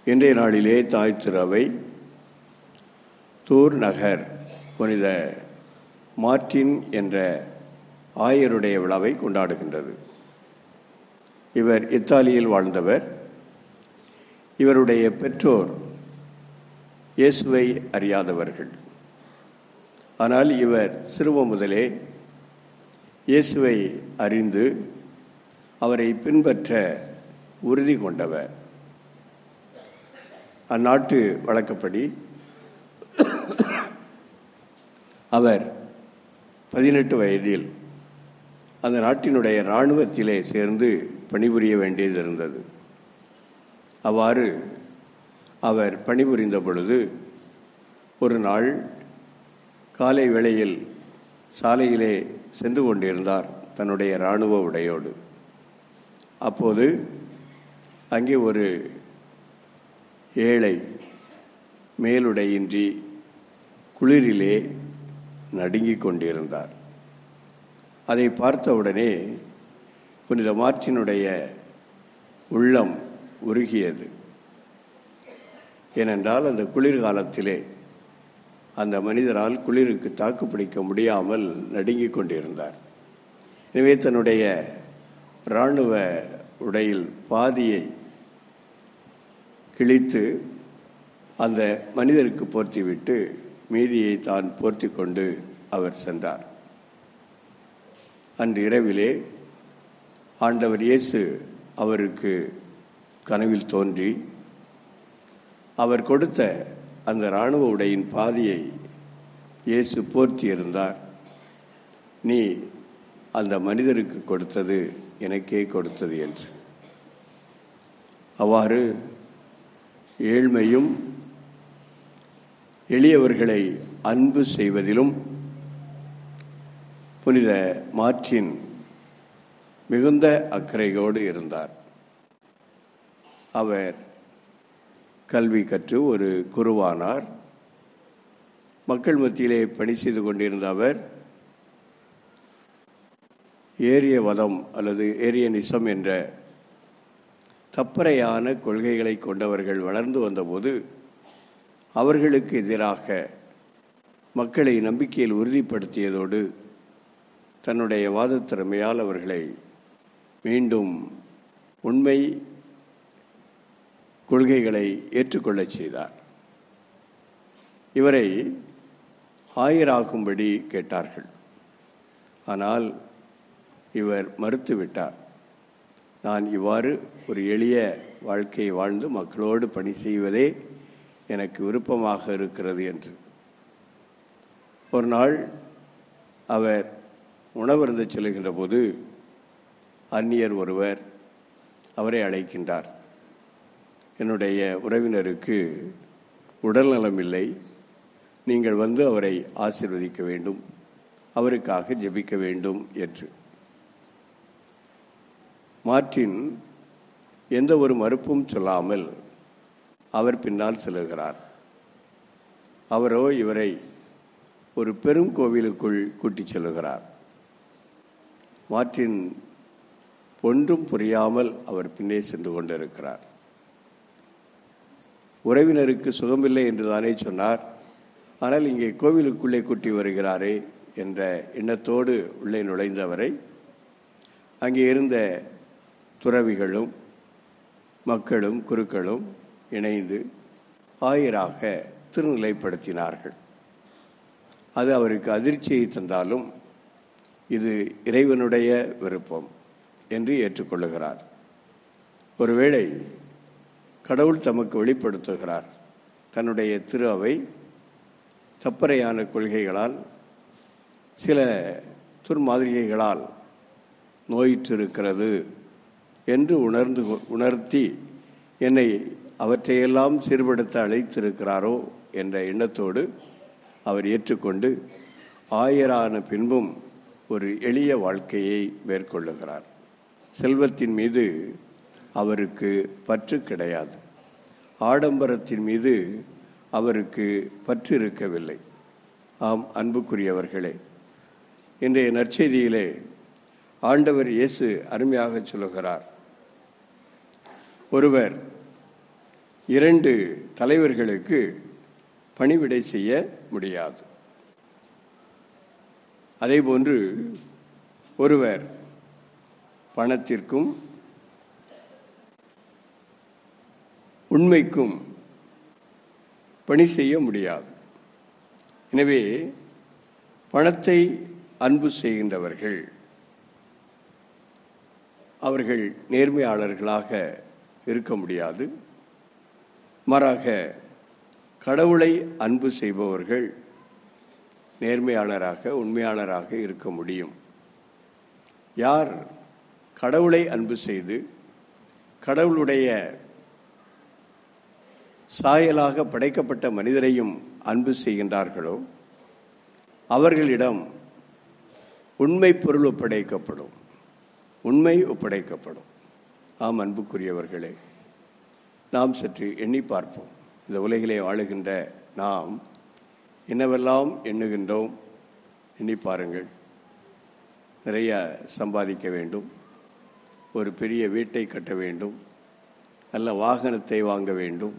இன்றைய நாளிலே தாய் திருவை தூர் நகர் புனித மார்டின் என்ற ஆயருடைய விழாவை கொண்டாடுகின்றது இவர் இத்தாலியில் வாழ்ந்தவர் இவருடைய பெற்றோர் இயேசுவை அறியாதவர்கள் ஆனால் இவர் சிறுவ முதலே இயேசுவை அறிந்து அவரை பின்பற்ற உறுதி கொண்டவர் அந்நாட்டு வழக்கப்படி அவர் பதினெட்டு வயதில் அந்த நாட்டினுடைய இராணுவத்திலே சேர்ந்து பணிபுரிய வேண்டியது இருந்தது அவ்வாறு அவர் பணிபுரிந்த பொழுது ஒரு நாள் காலை வேளையில் சாலையிலே சென்று கொண்டிருந்தார் தன்னுடைய இராணுவ உடையோடு அப்போது அங்கே ஒரு ஏழை மேலுடையின்றி குளிரிலே நடுங்கிக் கொண்டிருந்தார் அதை பார்த்தவுடனே புனித மார்ட்டினுடைய உள்ளம் உருகியது ஏனென்றால் அந்த குளிர்காலத்திலே அந்த மனிதரால் குளிருக்கு தாக்கு பிடிக்க முடியாமல் நடுங்கிக் கொண்டிருந்தார் எனவே தன்னுடைய இராணுவ உடையில் பாதியை கிழித்து அந்த மனிதருக்கு போர்த்திவிட்டு மீதியை தான் போர்த்தி கொண்டு அவர் சென்றார் அன்று இரவிலே ஆண்டவர் இயேசு அவருக்கு கனவில் தோன்றி அவர் கொடுத்த அந்த இராணுவ உடையின் பாதியை இயேசு போர்த்தி இருந்தார் நீ அந்த மனிதருக்கு கொடுத்தது எனக்கே கொடுத்தது என்று அவ்வாறு ஏழ்மையும் எளியவர்களை அன்பு செய்வதிலும் புனித மாற்றின் மிகுந்த அக்கறையோடு இருந்தார் அவர் கல்வி கற்று ஒரு குருவானார் மக்கள் மத்தியிலே பணி செய்து கொண்டிருந்த அவர் ஏரிய வதம் அல்லது ஏரியனிசம் என்ற தப்பறையான கொள்கைகளை கொண்டவர்கள் வளர்ந்து வந்தபோது அவர்களுக்கு எதிராக மக்களை நம்பிக்கையில் உறுதிப்படுத்தியதோடு தன்னுடைய வாதத் திறமையால் அவர்களை மீண்டும் உண்மை கொள்கைகளை ஏற்றுக்கொள்ளச் செய்தார் இவரை ஆயராகும்படி கேட்டார்கள் ஆனால் இவர் மறுத்துவிட்டார் நான் இவ்வாறு ஒரு எளிய வாழ்க்கையை வாழ்ந்து மக்களோடு பணி செய்வதே எனக்கு விருப்பமாக இருக்கிறது என்று ஒரு நாள் அவர் உணவருந்து செல்கின்ற போது அந்நியர் ஒருவர் அவரை அழைக்கின்றார் என்னுடைய உறவினருக்கு உடல்நலம் இல்லை நீங்கள் வந்து அவரை ஆசிர்வதிக்க வேண்டும் அவருக்காக ஜெபிக்க வேண்டும் என்று மார்ட்டின் எந்த ஒரு மறுப்பும் சொல்லாமல் அவர் பின்னால் செல்லுகிறார் அவரோ இவரை ஒரு பெரும் கோவிலுக்குள் கூட்டிச் செல்லுகிறார் மார்ட்டின் ஒன்றும் புரியாமல் அவர் பின்னே சென்று கொண்டிருக்கிறார் உறவினருக்கு சுகமில்லை என்று தானே சொன்னார் ஆனால் இங்கே கோவிலுக்குள்ளே கூட்டி வருகிறாரே என்ற எண்ணத்தோடு உள்ளே நுழைந்தவரை அங்கே இருந்த துறவிகளும் மக்களும் குருக்களும் இணைந்து ஆயராக திருநிலைப்படுத்தினார்கள் அது அவருக்கு அதிர்ச்சியை தந்தாலும் இது இறைவனுடைய விருப்பம் என்று ஏற்றுக்கொள்ளுகிறார் ஒருவேளை கடவுள் தமக்கு வெளிப்படுத்துகிறார் தன்னுடைய திரு அவை தப்பறையான கொள்கைகளால் சில துர்மாதிரிகைகளால் நோயிற்றிருக்கிறது என்று உணர்ந்து உணர்த்தி என்னை அவற்றையெல்லாம் சீர்படுத்த அழைத்திருக்கிறாரோ என்ற எண்ணத்தோடு அவர் ஏற்றுக்கொண்டு ஆயரான பின்பும் ஒரு எளிய வாழ்க்கையை மேற்கொள்ளுகிறார் செல்வத்தின் மீது அவருக்கு பற்று கிடையாது ஆடம்பரத்தின் மீது அவருக்கு பற்று இருக்கவில்லை ஆம் அன்புக்குரியவர்களே இன்றைய நற்செய்தியிலே ஆண்டவர் இயேசு அருமையாக சொல்லுகிறார் ஒருவர் இரண்டு தலைவர்களுக்கு பணிவிடை செய்ய முடியாது அதேபோன்று ஒருவர் பணத்திற்கும் உண்மைக்கும் பணி செய்ய முடியாது எனவே பணத்தை அன்பு செய்கின்றவர்கள் அவர்கள் நேர்மையாளர்களாக இருக்க முடியாது மாறாக கடவுளை அன்பு செய்பவர்கள் நேர்மையாளராக உண்மையாளராக இருக்க முடியும் யார் கடவுளை அன்பு செய்து கடவுளுடைய சாயலாக படைக்கப்பட்ட மனிதரையும் அன்பு செய்கின்றார்களோ அவர்களிடம் உண்மை பொருள் ஒப்படைக்கப்படும் உண்மை ஒப்படைக்கப்படும் ஆம் அன்புக்குரியவர்களே நாம் சற்று எண்ணி பார்ப்போம் இந்த உலகிலே வாழுகின்ற நாம் என்னவெல்லாம் எண்ணுகின்றோம் எண்ணி பாருங்கள் நிறைய சம்பாதிக்க வேண்டும் ஒரு பெரிய வீட்டை கட்ட வேண்டும் நல்ல வாகனத்தை வாங்க வேண்டும்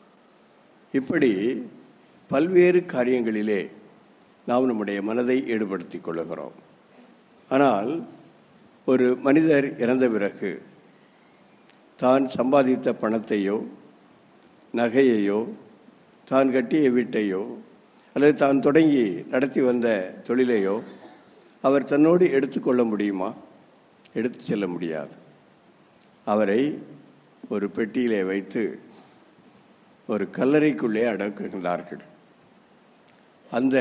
இப்படி பல்வேறு காரியங்களிலே நாம் நம்முடைய மனதை ஈடுபடுத்திக் கொள்ளுகிறோம் ஆனால் ஒரு மனிதர் இறந்த பிறகு தான் சம்பாதித்த பணத்தையோ நகையையோ தான் கட்டிய வீட்டையோ அல்லது தான் தொடங்கி நடத்தி வந்த தொழிலையோ அவர் தன்னோடு எடுத்துக்கொள்ள முடியுமா எடுத்து செல்ல முடியாது அவரை ஒரு பெட்டியிலே வைத்து ஒரு கல்லறைக்குள்ளே அடக்குகின்றார்கள் அந்த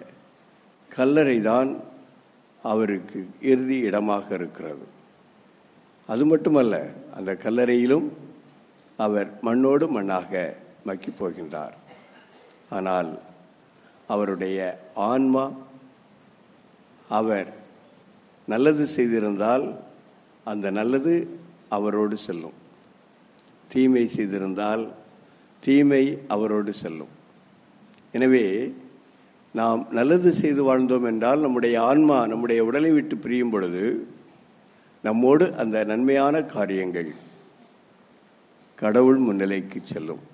கல்லறை தான் அவருக்கு இறுதி இடமாக இருக்கிறது அது மட்டுமல்ல அந்த கல்லறையிலும் அவர் மண்ணோடு மண்ணாக மக்கி போகின்றார் ஆனால் அவருடைய ஆன்மா அவர் நல்லது செய்திருந்தால் அந்த நல்லது அவரோடு செல்லும் தீமை செய்திருந்தால் தீமை அவரோடு செல்லும் எனவே நாம் நல்லது செய்து வாழ்ந்தோம் என்றால் நம்முடைய ஆன்மா நம்முடைய உடலை விட்டு பிரியும் பொழுது நம்மோடு அந்த நன்மையான காரியங்கள் கடவுள் முன்னிலைக்கு செல்லும்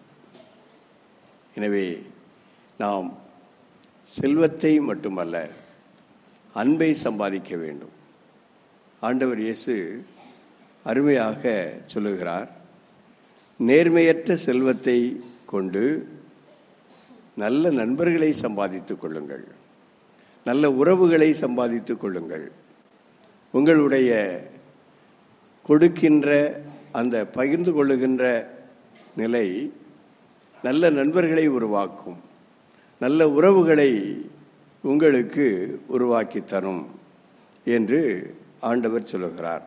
எனவே நாம் செல்வத்தை மட்டுமல்ல அன்பை சம்பாதிக்க வேண்டும் ஆண்டவர் இயேசு அருமையாக சொல்லுகிறார் நேர்மையற்ற செல்வத்தை கொண்டு நல்ல நண்பர்களை சம்பாதித்துக் கொள்ளுங்கள் நல்ல உறவுகளை சம்பாதித்துக் கொள்ளுங்கள் உங்களுடைய கொடுக்கின்ற அந்த பகிர்ந்து கொள்ளுகின்ற நிலை நல்ல நண்பர்களை உருவாக்கும் நல்ல உறவுகளை உங்களுக்கு உருவாக்கி தரும் என்று ஆண்டவர் சொல்லுகிறார்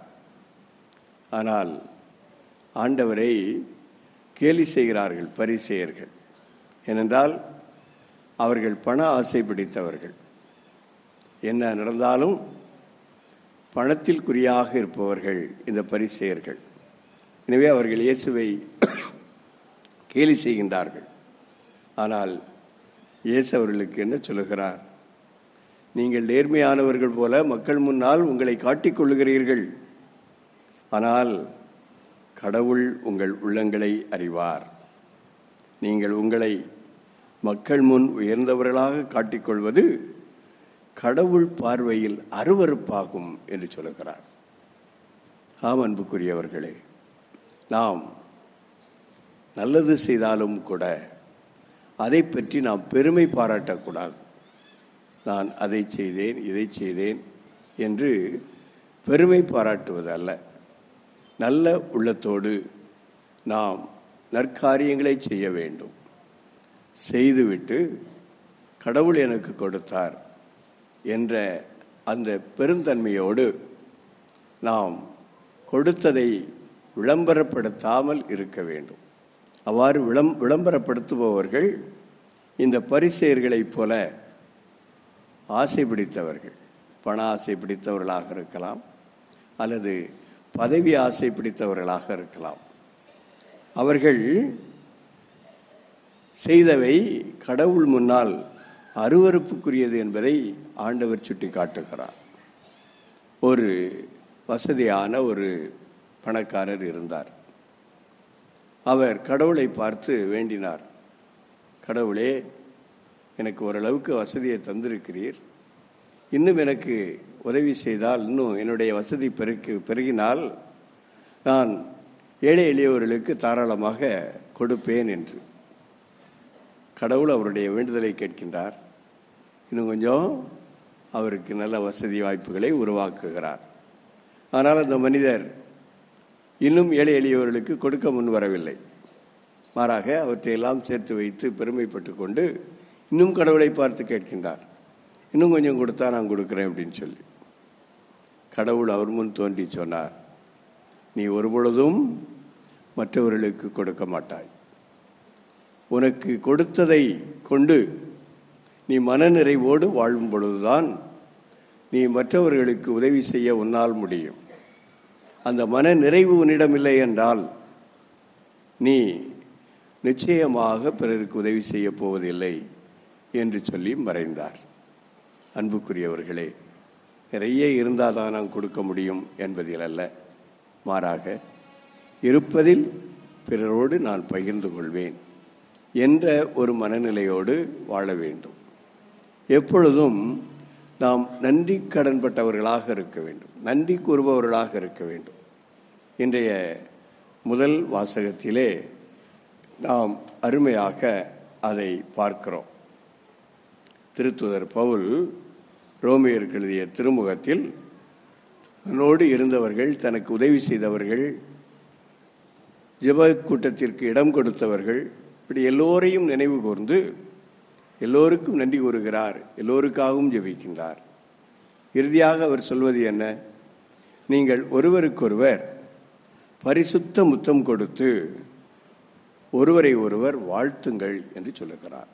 ஆனால் ஆண்டவரை கேலி செய்கிறார்கள் பரிசெயர்கள் ஏனென்றால் அவர்கள் பண ஆசை பிடித்தவர்கள் என்ன நடந்தாலும் பணத்தில் குறியாக இருப்பவர்கள் இந்த பரிசெயர்கள் எனவே அவர்கள் இயேசுவை கேலி செய்கின்றார்கள் ஆனால் இயேசு அவர்களுக்கு என்ன சொல்லுகிறார் நீங்கள் நேர்மையானவர்கள் போல மக்கள் முன்னால் உங்களை காட்டிக் கொள்ளுகிறீர்கள் ஆனால் கடவுள் உங்கள் உள்ளங்களை அறிவார் நீங்கள் உங்களை மக்கள் முன் உயர்ந்தவர்களாக காட்டிக்கொள்வது கடவுள் பார்வையில் அருவருப்பாகும் என்று சொல்லுகிறார் ஆம் அன்புக்குரியவர்களே நாம் நல்லது செய்தாலும் கூட அதை பற்றி நாம் பெருமை பாராட்டக்கூடாது நான் அதை செய்தேன் இதை செய்தேன் என்று பெருமை பாராட்டுவது அல்ல நல்ல உள்ளத்தோடு நாம் நற்காரியங்களை செய்ய வேண்டும் செய்துவிட்டு கடவுள் எனக்கு கொடுத்தார் என்ற அந்த பெருந்தன்மையோடு நாம் கொடுத்ததை விளம்பரப்படுத்தாமல் இருக்க வேண்டும் அவ்வாறு விளம் விளம்பரப்படுத்துபவர்கள் இந்த பரிசெயர்களைப் போல ஆசை பிடித்தவர்கள் பண ஆசை பிடித்தவர்களாக இருக்கலாம் அல்லது பதவி ஆசை பிடித்தவர்களாக இருக்கலாம் அவர்கள் செய்தவை கடவுள் முன்னால் அருவறுப்புக்குரியது என்பதை ஆண்டவர் சுட்டி காட்டுகிறார் ஒரு வசதியான ஒரு பணக்காரர் இருந்தார் அவர் கடவுளை பார்த்து வேண்டினார் கடவுளே எனக்கு ஓரளவுக்கு வசதியை தந்திருக்கிறீர் இன்னும் எனக்கு உதவி செய்தால் இன்னும் என்னுடைய வசதி பெருக்கி பெருகினால் நான் ஏழை எளியவர்களுக்கு தாராளமாக கொடுப்பேன் என்று கடவுள் அவருடைய வேண்டுதலை கேட்கின்றார் இன்னும் கொஞ்சம் அவருக்கு நல்ல வசதி வாய்ப்புகளை உருவாக்குகிறார் ஆனால் அந்த மனிதர் இன்னும் ஏழை எளியவர்களுக்கு கொடுக்க முன் வரவில்லை மாறாக அவற்றையெல்லாம் சேர்த்து வைத்து பெருமைப்பட்டு கொண்டு இன்னும் கடவுளை பார்த்து கேட்கின்றார் இன்னும் கொஞ்சம் கொடுத்தா நான் கொடுக்குறேன் அப்படின்னு சொல்லி கடவுள் அவர் முன் தோன்றி சொன்னார் நீ ஒருபொழுதும் மற்றவர்களுக்கு கொடுக்க மாட்டாய் உனக்கு கொடுத்ததை கொண்டு நீ மனநிறைவோடு வாழும் பொழுதுதான் நீ மற்றவர்களுக்கு உதவி செய்ய உன்னால் முடியும் அந்த மன நிறைவு உன்னிடம் இல்லை என்றால் நீ நிச்சயமாக பிறருக்கு உதவி செய்ய போவதில்லை என்று சொல்லி மறைந்தார் அன்புக்குரியவர்களே நிறைய இருந்தால் தான் நான் கொடுக்க முடியும் என்பதில் அல்ல மாறாக இருப்பதில் பிறரோடு நான் பகிர்ந்து கொள்வேன் என்ற ஒரு மனநிலையோடு வாழ வேண்டும் எப்பொழுதும் நாம் நன்றி கடன்பட்டவர்களாக இருக்க வேண்டும் நன்றி கூறுபவர்களாக இருக்க வேண்டும் இன்றைய முதல் வாசகத்திலே நாம் அருமையாக அதை பார்க்கிறோம் திருத்துதர் பவுல் ரோமியருக்கு எழுதிய திருமுகத்தில் தன்னோடு இருந்தவர்கள் தனக்கு உதவி செய்தவர்கள் ஜெப கூட்டத்திற்கு இடம் கொடுத்தவர்கள் இப்படி எல்லோரையும் நினைவு கூர்ந்து எல்லோருக்கும் நன்றி கூறுகிறார் எல்லோருக்காகவும் ஜெபிக்கின்றார் இறுதியாக அவர் சொல்வது என்ன நீங்கள் ஒருவருக்கொருவர் பரிசுத்த முத்தம் கொடுத்து ஒருவரை ஒருவர் வாழ்த்துங்கள் என்று சொல்லுகிறார்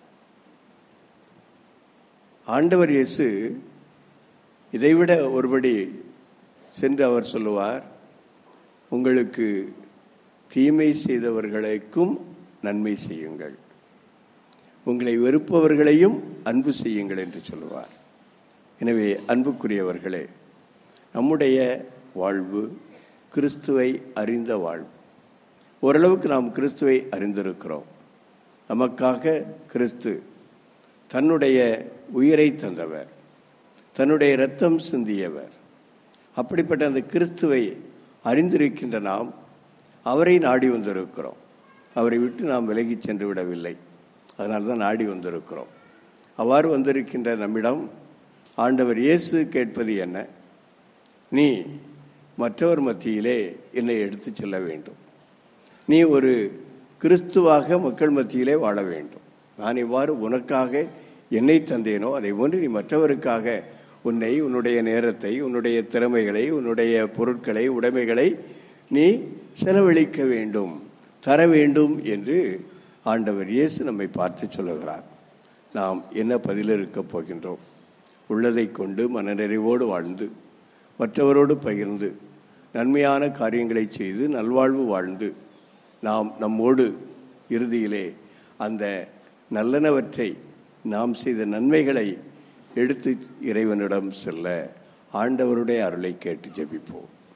ஆண்டவர் இயேசு இதைவிட ஒருபடி சென்று அவர் சொல்லுவார் உங்களுக்கு தீமை செய்தவர்களுக்கும் நன்மை செய்யுங்கள் உங்களை வெறுப்பவர்களையும் அன்பு செய்யுங்கள் என்று சொல்லுவார் எனவே அன்புக்குரியவர்களே நம்முடைய வாழ்வு கிறிஸ்துவை அறிந்த வாழ்வு ஓரளவுக்கு நாம் கிறிஸ்துவை அறிந்திருக்கிறோம் நமக்காக கிறிஸ்து தன்னுடைய உயிரை தந்தவர் தன்னுடைய இரத்தம் சிந்தியவர் அப்படிப்பட்ட அந்த கிறிஸ்துவை அறிந்திருக்கின்ற நாம் அவரை நாடி வந்திருக்கிறோம் அவரை விட்டு நாம் விலகி சென்று விடவில்லை அதனால தான் நாடி வந்திருக்கிறோம் அவ்வாறு வந்திருக்கின்ற நம்மிடம் ஆண்டவர் இயேசு கேட்பது என்ன நீ மற்றவர் மத்தியிலே என்னை எடுத்துச் செல்ல வேண்டும் நீ ஒரு கிறிஸ்துவாக மக்கள் மத்தியிலே வாழ வேண்டும் நான் இவ்வாறு உனக்காக என்னை தந்தேனோ அதை போன்று நீ மற்றவருக்காக உன்னை உன்னுடைய நேரத்தை உன்னுடைய திறமைகளை உன்னுடைய பொருட்களை உடைமைகளை நீ செலவழிக்க வேண்டும் தர வேண்டும் என்று ஆண்டவர் இயேசு நம்மை பார்த்து சொல்லுகிறார் நாம் என்ன பதிலிருக்கப் போகின்றோம் உள்ளதை கொண்டு மனநிறைவோடு வாழ்ந்து மற்றவரோடு பகிர்ந்து நன்மையான காரியங்களை செய்து நல்வாழ்வு வாழ்ந்து நாம் நம்மோடு இறுதியிலே அந்த நல்லனவற்றை நாம் செய்த நன்மைகளை எடுத்து இறைவனிடம் செல்ல ஆண்டவருடைய அருளை கேட்டு ஜெபிப்போம்